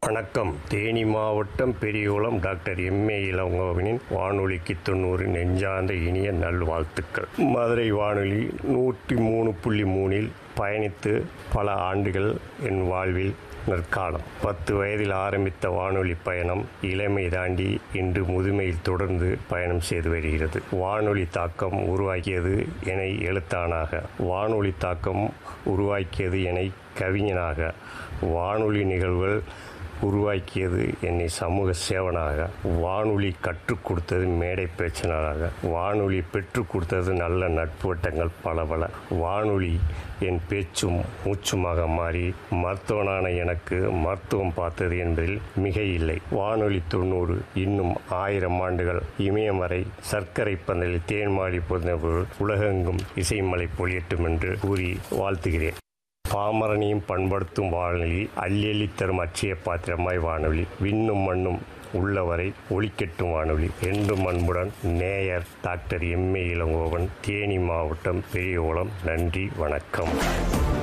வணக்கம் தேனி மாவட்டம் Periyakulam doctor MA இளங்கோவனின் வானொலிக்கு தொண்ணூறு நெஞ்சார்ந்த இனிய நல்வாழ்த்துக்கள் மதுரை வானொலி நூற்றி மூணு புள்ளி மூணில் பயணித்து பல ஆண்டுகள் என் வாழ்வில் நற்காலம் பத்து வயதில் ஆரம்பித்த வானொலி பயணம் இளமை தாண்டி இன்று முதுமையில் தொடர்ந்து பயணம் செய்து வருகிறது வானொலி தாக்கம் உருவாக்கியது என்னை எழுத்தானாக வானொலி தாக்கம் உருவாக்கியது என்னை கவிஞனாக வானொலி நிகழ்வுகள் உருவாக்கியது என்னை சமூக சேவனாக வானொலி கற்றுக் கொடுத்தது மேடை பேச்சினராக வானொலி பெற்றுக் கொடுத்தது நல்ல நட்பு வட்டங்கள் பல பல வானொலி என் பேச்சும் மூச்சுமாக மாறி மருத்துவனான எனக்கு மருத்துவம் பார்த்தது என்பதில் மிக இல்லை வானொலி தொண்ணூறு இன்னும் ஆயிரம் ஆண்டுகள் இமயம் வரை சர்க்கரை பந்தலில் தேன்மாடி பொருந்தவர்கள் உலகெங்கும் இசைமலை பொழியட்டும் என்று கூறி வாழ்த்துகிறேன் பாமரனையும் பண்படுத்தும் வானொலி அள்ளி அள்ளி தரும் அட்சய பாத்திரமாய் வானொலி விண்ணும் மண்ணும் உள்ளவரை ஒளிக்கட்டும் வானொலி என்றும் அன்புடன் நேயர் டாக்டர் எம்ஏ இளங்கோவன் தேனி மாவட்டம் பெரியகுளம் நன்றி வணக்கம்